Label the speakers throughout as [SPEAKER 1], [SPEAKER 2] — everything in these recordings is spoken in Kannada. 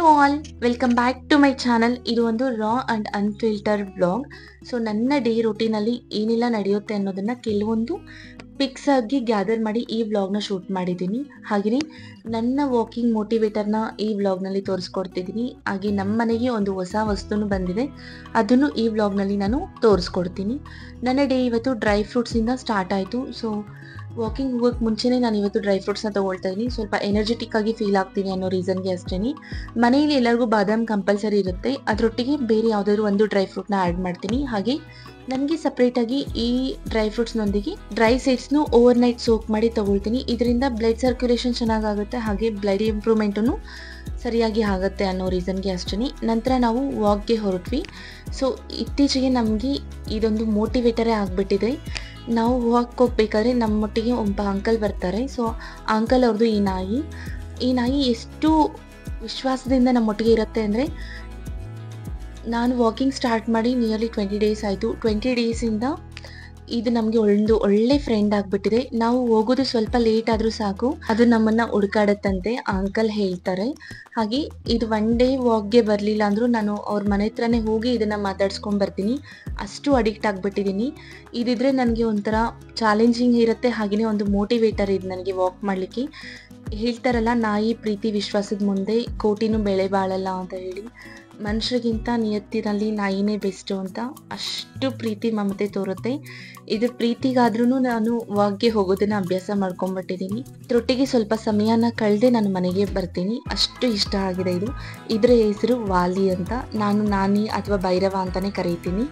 [SPEAKER 1] all welcome back to my channel ಇದು ಒಂದು raw and unfilter blog so ನನ್ನ ಡೇ ರೂಟೀನಲ್ಲಿ ಏನೆಲ್ಲ ನಡೆಯುತ್ತೆ ಅನ್ನೋದನ್ನ ಕೆಲವೊಂದು ಪಿಕ್ಸ್ ಆಗಿ ಗ್ಯಾದರ್ ಮಾಡಿ ಈ ವ್ಲಾಗ್ನ ಶೂಟ್ ಮಾಡಿದ್ದೀನಿ ಹಾಗೆಯೇ ನನ್ನ ವಾಕಿಂಗ್ ಮೋಟಿವೇಟರ್ನ ಈ ವ್ಲಾಗ್ನಲ್ಲಿ ತೋರಿಸ್ಕೊಡ್ತಿದ್ದೀನಿ ಹಾಗೆ ನಮ್ಮ ಮನೆಗೆ ಒಂದು ಹೊಸ ವಸ್ತುನು ಬಂದಿದೆ ಅದನ್ನು ಈ ವ್ಲಾಗ್ನಲ್ಲಿ ನಾನು ತೋರಿಸ್ಕೊಡ್ತೀನಿ ನನ್ನ ಡೇ ಇವತ್ತು ಡ್ರೈ ಫ್ರೂಟ್ಸಿಂದ ಸ್ಟಾರ್ಟ್ ಆಯಿತು ಸೊ ವಾಕಿಂಗ್ ಹೋಗೋಕ್ಕೆ ಮುಂಚೆನೇ ನಾನು ಇವತ್ತು ಡ್ರೈ ಫ್ರೂಟ್ಸ್ನ ತೊಗೊಳ್ತಾ ಇದ್ದೀನಿ ಸ್ವಲ್ಪ ಎನರ್ಜೆಟಿಕ್ ಆಗಿ ಫೀಲ್ ಆಗ್ತೀನಿ ಅನ್ನೋ ರೀಸನ್ಗೆ ಅಷ್ಟೇ ಮನೆಯಲ್ಲಿ ಎಲ್ಲರಿಗೂ ಬಾದಾಮ್ ಕಂಪಲ್ಸರಿ ಇರುತ್ತೆ ಅದರೊಟ್ಟಿಗೆ ಬೇರೆ ಯಾವುದಾದ್ರು ಒಂದು ಡ್ರೈ ಫ್ರೂಟ್ನ ಆ್ಯಡ್ ಮಾಡ್ತೀನಿ ಹಾಗೆ ನನಗೆ ಸಪ್ರೇಟಾಗಿ ಈ ಡ್ರೈ ಫ್ರೂಟ್ಸ್ನೊಂದಿಗೆ ಡ್ರೈ ಸೀಡ್ಸ್ನು ಓವರ್ ನೈಟ್ ಸೋಕ್ ಮಾಡಿ ತೊಗೊಳ್ತೀನಿ ಇದರಿಂದ ಬ್ಲಡ್ ಸರ್ಕ್ಯುಲೇಷನ್ ಚೆನ್ನಾಗಾಗುತ್ತೆ ಹಾಗೆ ಬ್ಲಡ್ ಇಂಪ್ರೂವ್ಮೆಂಟೂ ಸರಿಯಾಗಿ ಆಗುತ್ತೆ ಅನ್ನೋ ರೀಸನ್ಗೆ ಅಷ್ಟೇ ನಂತರ ನಾವು ವಾಕ್ಗೆ ಹೊರಟ್ವಿ ಸೊ ಇತ್ತೀಚೆಗೆ ನಮಗೆ ಇದೊಂದು ಮೋಟಿವೇಟರೇ ಆಗಿಬಿಟ್ಟಿದೆ ನಾವು ವಾಕ್ ಹೋಗ್ಬೇಕಾದ್ರೆ ನಮ್ಮೊಟ್ಟಿಗೆ ಒಬ್ಬ ಅಂಕಲ್ ಬರ್ತಾರೆ ಸೊ ಅಂಕಲ್ ಅವ್ರದ್ದು ಈ ನಾಯಿ ಈ ನಾಯಿ ಎಷ್ಟು ವಿಶ್ವಾಸದಿಂದ ನಮ್ಮೊಟ್ಟಿಗೆ ಇರುತ್ತೆ ಅಂದರೆ ನಾನು ವಾಕಿಂಗ್ ಸ್ಟಾರ್ಟ್ ಮಾಡಿ ನಿಯರ್ಲಿ ಟ್ವೆಂಟಿ ಡೇಸ್ ಆಯಿತು ಟ್ವೆಂಟಿ ಡೇಸಿಂದ ಇದು ನಮಗೆ ಒಂದು ಒಳ್ಳೆ ಫ್ರೆಂಡ್ ಆಗಿಬಿಟ್ಟಿದೆ ನಾವು ಹೋಗೋದು ಸ್ವಲ್ಪ ಲೇಟ್ ಆದರೂ ಸಾಕು ಅದು ನಮ್ಮನ್ನು ಹುಡುಕಾಡತ್ತಂತೆ ಆ ಅಂಕಲ್ ಹೇಳ್ತಾರೆ ಹಾಗೆ ಇದು ಒನ್ ಡೇ ವಾಕ್ಗೆ ಬರಲಿಲ್ಲ ಅಂದರೂ ನಾನು ಅವ್ರ ಮನೆ ಹತ್ರನೇ ಹೋಗಿ ಇದನ್ನು ಮಾತಾಡ್ಸ್ಕೊಂಡು ಬರ್ತೀನಿ ಅಷ್ಟು ಅಡಿಕ್ಟ್ ಆಗಿಬಿಟ್ಟಿದ್ದೀನಿ ಇದಿದ್ರೆ ನನಗೆ ಒಂಥರ ಚಾಲೆಂಜಿಂಗ್ ಇರುತ್ತೆ ಹಾಗೆಯೇ ಒಂದು ಮೋಟಿವೇಟರ್ ಇದು ನನಗೆ ವಾಕ್ ಮಾಡಲಿಕ್ಕೆ ಹೇಳ್ತಾರಲ್ಲ ನಾಯಿ ಪ್ರೀತಿ ವಿಶ್ವಾಸದ ಮುಂದೆ ಕೋಟಿನೂ ಬೆಳೆ ಬಾಳಲ್ಲ ಅಂತ ಹೇಳಿ ಮನುಷ್ಯರಿಗಿಂತ ನಿಯತ್ತಿನಲ್ಲಿ ನಾಯಿನೇ ಬೆಸ್ಟು ಅಂತ ಅಷ್ಟು ಪ್ರೀತಿ ಮಮತೆ ತೋರುತ್ತೆ ಇದ್ರ ಪ್ರೀತಿಗಾದ್ರೂ ನಾನು ವಾಕ್ಗೆ ಹೋಗೋದನ್ನ ಅಭ್ಯಾಸ ಮಾಡ್ಕೊಂಡ್ಬಿಟ್ಟಿದ್ದೀನಿ ಇದ್ರೊಟ್ಟಿಗೆ ಸ್ವಲ್ಪ ಸಮಯನ ಕಳೆದೆ ನಾನು ಮನೆಗೆ ಬರ್ತೀನಿ ಅಷ್ಟು ಇಷ್ಟ ಆಗಿದೆ ಇದು ಇದರ ಹೆಸರು ವಾಲಿ ಅಂತ ನಾನು ನಾನಿ ಅಥವಾ ಭೈರವ ಅಂತಾನೆ ಕರೀತೀನಿ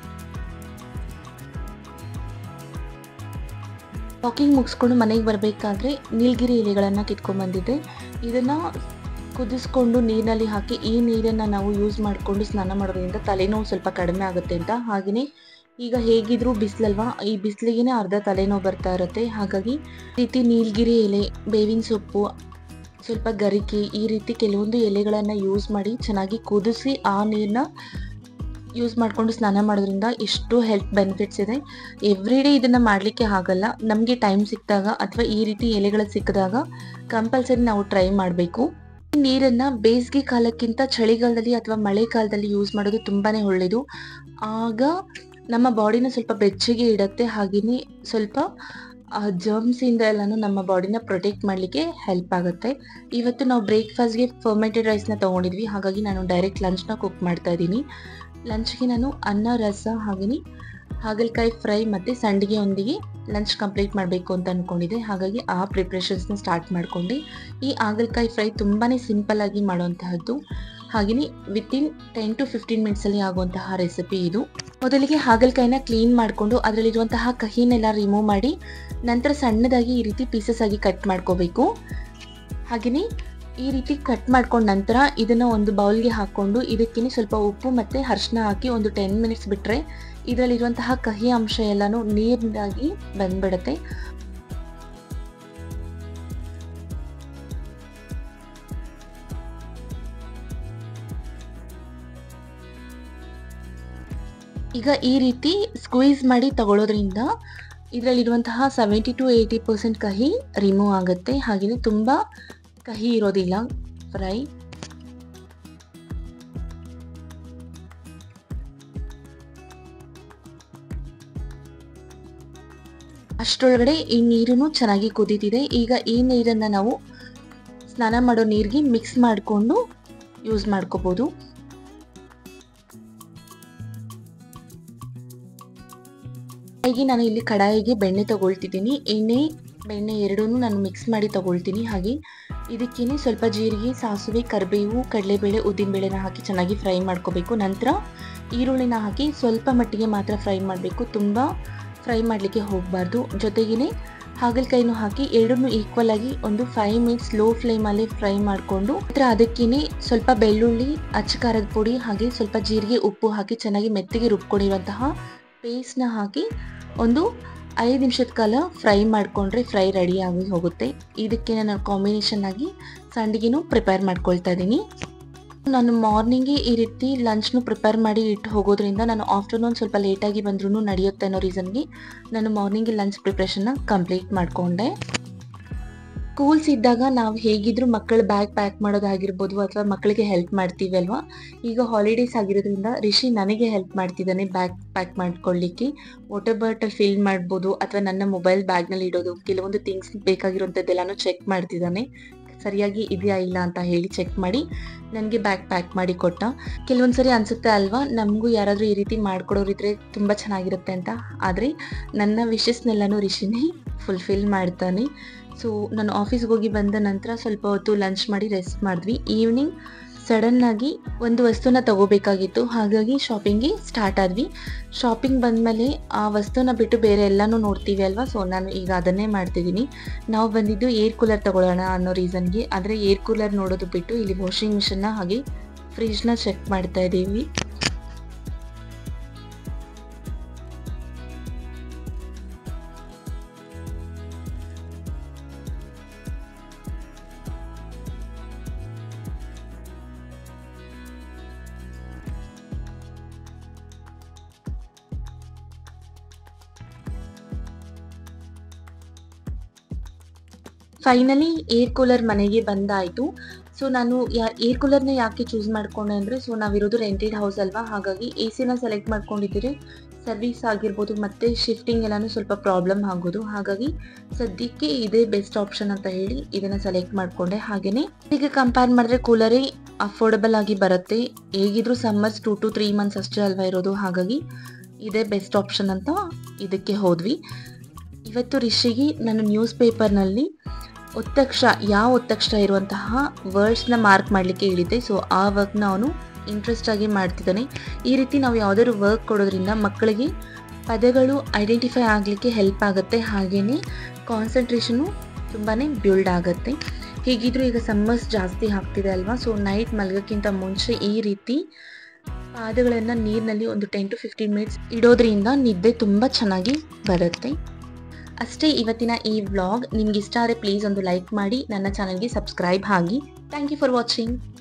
[SPEAKER 1] ವಾಕಿಂಗ್ ಮುಗಿಸ್ಕೊಂಡು ಮನೆಗೆ ಬರಬೇಕಾದ್ರೆ ನೀಲಗಿರಿ ಎಲೆಗಳನ್ನು ಕಿತ್ಕೊಂಡ್ಬಂದಿದ್ದೆ ಇದನ್ನು ಕುದಿಸ್ಕೊಂಡು ನೀರಿನಲ್ಲಿ ಹಾಕಿ ಈ ನೀರನ್ನು ನಾವು ಯೂಸ್ ಮಾಡಿಕೊಂಡು ಸ್ನಾನ ಮಾಡೋದ್ರಿಂದ ತಲೆನೋವು ಸ್ವಲ್ಪ ಕಡಿಮೆ ಆಗುತ್ತೆ ಅಂತ ಹಾಗೆಯೇ ಈಗ ಹೇಗಿದ್ರೂ ಬಿಸಿಲಲ್ವಾ ಈ ಬಿಸಿಲಿಗೆ ಅರ್ಧ ತಲೆನೋವು ಬರ್ತಾ ಇರುತ್ತೆ ಹಾಗಾಗಿ ಈ ರೀತಿ ನೀಲಗಿರಿ ಎಲೆ ಬೇವಿನ ಸೊಪ್ಪು ಸ್ವಲ್ಪ ಗರಿಕೆ ಈ ರೀತಿ ಕೆಲವೊಂದು ಎಲೆಗಳನ್ನು ಯೂಸ್ ಮಾಡಿ ಚೆನ್ನಾಗಿ ಕುದಿಸಿ ಆ ನೀರನ್ನ ಯೂಸ್ ಮಾಡಿಕೊಂಡು ಸ್ನಾನ ಮಾಡೋದ್ರಿಂದ ಎಷ್ಟು ಹೆಲ್ತ್ ಬೆನಿಫಿಟ್ಸ್ ಇದೆ ಎವ್ರಿ ಡೇ ಇದನ್ನು ಮಾಡಲಿಕ್ಕೆ ಆಗಲ್ಲ ನಮಗೆ ಟೈಮ್ ಸಿಕ್ಕಿದಾಗ ಅಥವಾ ಈ ರೀತಿ ಎಲೆಗಳು ಸಿಕ್ಕಿದಾಗ ಕಂಪಲ್ಸರಿ ನಾವು ಟ್ರೈ ಮಾಡಬೇಕು ನೀರನ್ನು ಬೇಸಿಗೆ ಕಾಲಕ್ಕಿಂತ ಚಳಿಗಾಲದಲ್ಲಿ ಅಥವಾ ಮಳೆಗಾಲದಲ್ಲಿ ಯೂಸ್ ಮಾಡೋದು ತುಂಬಾ ಒಳ್ಳೆಯದು ಆಗ ನಮ್ಮ ಬಾಡಿನ ಸ್ವಲ್ಪ ಬೆಚ್ಚಗೆ ಇಡುತ್ತೆ ಹಾಗೆಯೇ ಸ್ವಲ್ಪ ಜರ್ಮ್ಸಿಂದ ಎಲ್ಲನೂ ನಮ್ಮ ಬಾಡಿನ ಪ್ರೊಟೆಕ್ಟ್ ಮಾಡಲಿಕ್ಕೆ ಹೆಲ್ಪ್ ಆಗುತ್ತೆ ಇವತ್ತು ನಾವು ಬ್ರೇಕ್ಫಾಸ್ಟ್ಗೆ ಫರ್ಮೆಂಟೆಡ್ ರೈಸ್ನ ತೊಗೊಂಡಿದ್ವಿ ಹಾಗಾಗಿ ನಾನು ಡೈರೆಕ್ಟ್ ಲಂಚ್ನ ಕುಕ್ ಮಾಡ್ತಾ ಇದ್ದೀನಿ ಲಂಚ್ಗೆ ನಾನು ಅನ್ನ ರಸ ಹಾಗೆಯೇ ಹಾಗಲಕಾಯಿ ಫ್ರೈ ಮತ್ತು ಸಂಡಿಗೆಯೊಂದಿಗೆ ಲಂಚ್ ಕಂಪ್ಲೀಟ್ ಮಾಡಬೇಕು ಅಂತ ಅಂದ್ಕೊಂಡಿದ್ದೆ ಹಾಗಾಗಿ ಆ ಪ್ರಿಪ್ರೇಷನ್ಸ್ನ ಸ್ಟಾರ್ಟ್ ಮಾಡಿಕೊಂಡೆ ಈ ಹಾಗಲಕಾಯಿ ಫ್ರೈ ತುಂಬಾ ಸಿಂಪಲ್ಲಾಗಿ ಮಾಡುವಂತಹದ್ದು ಹಾಗೆಯೇ ವಿತಿನ್ ಟೆನ್ ಟು ಫಿಫ್ಟೀನ್ ಮಿನಿಟ್ಸಲ್ಲಿ ಆಗುವಂತಹ ರೆಸಿಪಿ ಇದು ಮೊದಲಿಗೆ ಹಾಗಲಕಾಯಿನ ಕ್ಲೀನ್ ಮಾಡಿಕೊಂಡು ಅದರಲ್ಲಿರುವಂತಹ ಕಹಿನೆಲ್ಲ ರಿಮೂವ್ ಮಾಡಿ ನಂತರ ಸಣ್ಣದಾಗಿ ಈ ರೀತಿ ಪೀಸಸ್ ಆಗಿ ಕಟ್ ಮಾಡ್ಕೋಬೇಕು ಹಾಗೆಯೇ ಈ ರೀತಿ ಕಟ್ ಮಾಡ್ಕೊಂಡ ನಂತರ ಇದನ್ನು ಒಂದು ಬೌಲ್ಗೆ ಹಾಕ್ಕೊಂಡು ಇದಕ್ಕೇ ಸ್ವಲ್ಪ ಉಪ್ಪು ಮತ್ತು ಅರಿಶಿನ ಹಾಕಿ ಒಂದು ಟೆನ್ ಮಿನಿಟ್ಸ್ ಬಿಟ್ಟರೆ ಇದರಲ್ಲಿರುವಂತಹ ಕಹಿ ಅಂಶ ಎಲ್ಲನೂ ನೀರಿನಾಗಿ ಬಂದ್ಬಿಡುತ್ತೆ ಈಗ ಈ ರೀತಿ ಸ್ಕ್ವೀಸ್ ಮಾಡಿ ತಗೊಳ್ಳೋದ್ರಿಂದ ಇದರಲ್ಲಿರುವಂತಹ ಸೆವೆಂಟಿ ಟು ಏಯ್ಟಿ ಪರ್ಸೆಂಟ್ ಕಹಿ ರಿಮೂವ್ ಆಗುತ್ತೆ ಹಾಗೆಯೇ ತುಂಬ ಕಹಿ ಇರೋದಿಲ್ಲ ಫ್ರೈ ಅಷ್ಟರೊಳಗಡೆ ಈ ನೀರು ಚೆನ್ನಾಗಿ ಕುದೀತಿದೆ ಈಗ ಈ ನೀರನ್ನು ನಾವು ಸ್ನಾನ ಮಾಡೋ ನೀರಿಗೆ ಮಿಕ್ಸ್ ಮಾಡಿಕೊಂಡು ಯೂಸ್ ಮಾಡ್ಕೋಬೋದು ಹಾಗೆ ನಾನು ಇಲ್ಲಿ ಕಡಾಯಿಗೆ ಬೆಣ್ಣೆ ತಗೊಳ್ತಿದ್ದೀನಿ ಎಣ್ಣೆ ಬೆಣ್ಣೆ ಎರಡೂ ನಾನು ಮಿಕ್ಸ್ ಮಾಡಿ ತಗೊಳ್ತೀನಿ ಹಾಗೆ ಇದಕ್ಕೇನೆ ಸ್ವಲ್ಪ ಜೀರಿಗೆ ಸಾಸಿವೆ ಕರಿಬೇವು ಕಡಲೆಬೇಳೆ ಉದ್ದಿನಬೇಳೆನ ಹಾಕಿ ಚೆನ್ನಾಗಿ ಫ್ರೈ ಮಾಡ್ಕೋಬೇಕು ನಂತರ ಈರುಳ್ಳಿನ ಹಾಕಿ ಸ್ವಲ್ಪ ಮಟ್ಟಿಗೆ ಮಾತ್ರ ಫ್ರೈ ಮಾಡಬೇಕು ತುಂಬ ಫ್ರೈ ಮಾಡಲಿಕ್ಕೆ ಹೋಗಬಾರ್ದು ಜೊತೆಗೇ ಹಾಗಲಕಾಯಿನೂ ಹಾಕಿ ಎರಡನ್ನೂ ಈಕ್ವಲ್ ಆಗಿ ಒಂದು ಫೈವ್ ಮಿನಿಟ್ಸ್ ಲೋ ಫ್ಲೇಮಲ್ಲಿ ಫ್ರೈ ಮಾಡಿಕೊಂಡು ನಂತರ ಅದಕ್ಕೇನೆ ಸ್ವಲ್ಪ ಬೆಳ್ಳುಳ್ಳಿ ಅಚ್ಚ ಖಾರದ ಪುಡಿ ಹಾಗೆ ಸ್ವಲ್ಪ ಜೀರಿಗೆ ಉಪ್ಪು ಹಾಕಿ ಚೆನ್ನಾಗಿ ಮೆತ್ತಗೆ ರುಬ್ಕೊಂಡಿರುವಂತಹ ಪೇಸ್ಟ್ನ ಹಾಕಿ ಒಂದು ಐದು ನಿಮಿಷದ ಕಾಲ ಫ್ರೈ ಮಾಡಿಕೊಂಡ್ರೆ ಫ್ರೈ ರೆಡಿ ಆಗಿ ಹೋಗುತ್ತೆ ಇದಕ್ಕೆ ನಾನು ಕಾಂಬಿನೇಷನ್ ಆಗಿ ಸಂಡಿಗೆನೂ ಪ್ರಿಪೇರ್ ಮಾಡ್ಕೊಳ್ತಾ ಇದ್ದೀನಿ ನಾನು ಮಾರ್ನಿಂಗೇ ಈ ರೀತಿ ಲಂಚ್ನು ಪ್ರಿಪೇರ್ ಮಾಡಿ ಇಟ್ಟು ಹೋಗೋದ್ರಿಂದ ನಾನು ಆಫ್ಟರ್ನೂನ್ ಸ್ವಲ್ಪ ಲೇಟಾಗಿ ಬಂದ್ರೂ ನಡೆಯುತ್ತೆ ಅನ್ನೋ ರೀಸನ್ಗೆ ನಾನು ಮಾರ್ನಿಂಗ್ ಲಂಚ್ ಪ್ರಿಪ್ರೇಷನ್ನ ಕಂಪ್ಲೀಟ್ ಮಾಡಿಕೊಂಡೆ ಸ್ಕೂಲ್ಸ್ ಇದ್ದಾಗ ನಾವು ಹೇಗಿದ್ರು ಮಕ್ಕಳ ಬ್ಯಾಗ್ ಪ್ಯಾಕ್ ಮಾಡೋದಾಗಿರ್ಬೋದು ಅಥವಾ ಮಕ್ಕಳಿಗೆ ಹೆಲ್ಪ್ ಮಾಡ್ತೀವಿ ಅಲ್ವಾ ಈಗ ಹಾಲಿಡೇಸ್ ಆಗಿರೋದ್ರಿಂದ ರಿಷಿ ನನಗೆ ಹೆಲ್ಪ್ ಮಾಡ್ತಿದ್ದಾನೆ ಬ್ಯಾಗ್ ಪ್ಯಾಕ್ ಮಾಡ್ಕೊಳ್ಳಿಕ್ಕೆ ವಾಟರ್ ಬಾಟಲ್ ಫಿಲ್ ಮಾಡ್ಬೋದು ಅಥವಾ ನನ್ನ ಮೊಬೈಲ್ ಬ್ಯಾಗ್ನಲ್ಲಿ ಇಡೋದು ಕೆಲವೊಂದು ಥಿಂಗ್ಸ್ ಬೇಕಾಗಿರುವಂಥದ್ದೆಲ್ಲಾನು ಚೆಕ್ ಮಾಡ್ತಿದ್ದಾನೆ ಸರಿಯಾಗಿ ಇದೆಯಾ ಇಲ್ಲ ಅಂತ ಹೇಳಿ ಚೆಕ್ ಮಾಡಿ ನನಗೆ ಬ್ಯಾಗ್ ಪ್ಯಾಕ್ ಮಾಡಿ ಕೊಟ್ಟ ಕೆಲವೊಂದು ಸರಿ ಅನಿಸುತ್ತೆ ಅಲ್ವಾ ನಮಗೂ ಯಾರಾದರೂ ಈ ರೀತಿ ಮಾಡ್ಕೊಡೋರಿದ್ರೆ ತುಂಬ ಚೆನ್ನಾಗಿರುತ್ತೆ ಅಂತ ಆದರೆ ನನ್ನ ವಿಶಸ್ನೆಲ್ಲನೂ ರಿಷಿನೇ ಫುಲ್ಫಿಲ್ ಮಾಡ್ತಾನೆ ಸೊ ನಾನು ಆಫೀಸ್ಗೆ ಹೋಗಿ ಬಂದ ನಂತರ ಸ್ವಲ್ಪ ಹೊತ್ತು ಲಂಚ್ ಮಾಡಿ ರೆಸ್ಟ್ ಮಾಡಿದ್ವಿ ಈವ್ನಿಂಗ್ ಸಡನ್ನಾಗಿ ಒಂದು ವಸ್ತುನ ತಗೋಬೇಕಾಗಿತ್ತು ಹಾಗಾಗಿ ಶಾಪಿಂಗ್ಗೆ ಸ್ಟಾರ್ಟ್ ಆದ್ವಿ ಶಾಪಿಂಗ್ ಬಂದಮೇಲೆ ಆ ವಸ್ತುನ ಬಿಟ್ಟು ಬೇರೆ ಎಲ್ಲನೂ ನೋಡ್ತೀವಿ ಅಲ್ವಾ ಸೊ ನಾನು ಈಗ ಅದನ್ನೇ ಮಾಡ್ತಿದ್ದೀನಿ ನಾವು ಬಂದಿದ್ದು ಏರ್ ಕೂಲರ್ ತಗೊಳ್ಳೋಣ ಅನ್ನೋ ರೀಸನ್ಗೆ ಆದರೆ ಏರ್ ಕೂಲರ್ ನೋಡೋದು ಬಿಟ್ಟು ಇಲ್ಲಿ ವಾಷಿಂಗ್ ಮಿಷನ್ನ ಹಾಗೆ ಫ್ರಿಜ್ನ ಚೆಕ್ ಮಾಡ್ತಾ ಇದ್ದೀವಿ ಫೈನಲಿ ಏರ್ ಕೂಲರ್ ಮನೆಗೆ ಬಂದಾಯಿತು ಸೊ ನಾನು ಯಾ ಏರ್ ಕೂಲರ್ನ ಯಾಕೆ ಚೂಸ್ ಮಾಡ್ಕೊಂಡೆ ಅಂದರೆ ಸೊ ನಾವಿರೋದು ರೆಂಟೆಡ್ ಹೌಸ್ ಅಲ್ವಾ ಹಾಗಾಗಿ ಎ ಸಿನ ಸೆಲೆಕ್ಟ್ ಮಾಡ್ಕೊಂಡಿದ್ದೀರಿ ಸರ್ವಿಸ್ ಆಗಿರ್ಬೋದು ಮತ್ತು ಶಿಫ್ಟಿಂಗ್ ಎಲ್ಲನೂ ಸ್ವಲ್ಪ ಪ್ರಾಬ್ಲಮ್ ಆಗೋದು ಹಾಗಾಗಿ ಸದ್ಯಕ್ಕೆ ಇದೇ ಬೆಸ್ಟ್ ಆಪ್ಷನ್ ಅಂತ ಹೇಳಿ ಇದನ್ನು ಸೆಲೆಕ್ಟ್ ಮಾಡಿಕೊಂಡೆ ಹಾಗೆಯೇ ಈಗ ಕಂಪೇರ್ ಮಾಡಿದ್ರೆ ಕೂಲರೇ ಅಫೋರ್ಡಬಲ್ ಆಗಿ ಬರುತ್ತೆ ಹೇಗಿದ್ರು summers two to three months ಅಷ್ಟೇ ಅಲ್ವಾ ಇರೋದು ಹಾಗಾಗಿ ಇದೇ ಬೆಸ್ಟ್ ಆಪ್ಷನ್ ಅಂತ ಇದಕ್ಕೆ ಹೋದ್ವಿ ಇವತ್ತು ರಿಷಿಗೆ ನಾನು ನ್ಯೂಸ್ ಪೇಪರ್ನಲ್ಲಿ ಒತ್ತಕ್ಷರ ಯಾವ ಒತ್ತಕ್ಷರ ಇರುವಂತಹ ವರ್ಡ್ಸ್ನ ಮಾರ್ಕ್ ಮಾಡಲಿಕ್ಕೆ ಹೇಳಿದ್ದೆ ಸೊ ಆ ವರ್ಕ್ನ ಅವನು ಇಂಟ್ರೆಸ್ಟ್ ಆಗಿ ಮಾಡ್ತಿದ್ದಾನೆ ಈ ರೀತಿ ನಾವು ಯಾವುದಾದ್ರು ವರ್ಕ್ ಕೊಡೋದ್ರಿಂದ ಮಕ್ಕಳಿಗೆ ಪದಗಳು ಐಡೆಂಟಿಫೈ ಆಗಲಿಕ್ಕೆ ಹೆಲ್ಪ್ ಆಗುತ್ತೆ ಹಾಗೆಯೇ ಕಾನ್ಸಂಟ್ರೇಷನು ತುಂಬಾ ಬಿಲ್ಡ್ ಆಗುತ್ತೆ ಹೀಗಿದ್ರೂ ಈಗ ಸಮ್ಮರ್ಸ್ ಜಾಸ್ತಿ ಆಗ್ತಿದೆ ಅಲ್ವಾ ಸೊ ನೈಟ್ ಮಲಗೋಕ್ಕಿಂತ ಮುಂಚೆ ಈ ರೀತಿ ಪಾದಗಳನ್ನು ನೀರಿನಲ್ಲಿ ಒಂದು ಟೆನ್ ಟು ಫಿಫ್ಟೀನ್ ಮಿನಿಟ್ಸ್ ಇಡೋದ್ರಿಂದ ನಿದ್ದೆ ತುಂಬ ಚೆನ್ನಾಗಿ ಬರುತ್ತೆ ಅಷ್ಟೇ ಇವತ್ತಿನ ಈ ವ್ಲಾಗ್ ನಿಮ್ಗೆ ಇಷ್ಟ ಆದರೆ ಪ್ಲೀಸ್ ಒಂದು ಲೈಕ್ ಮಾಡಿ ನನ್ನ ಚಾನಲ್ಗೆ ಸಬ್ಸ್ಕ್ರೈಬ್ ಆಗಿ ಥ್ಯಾಂಕ್ ಯು ಫಾರ್ ವಾಚಿಂಗ್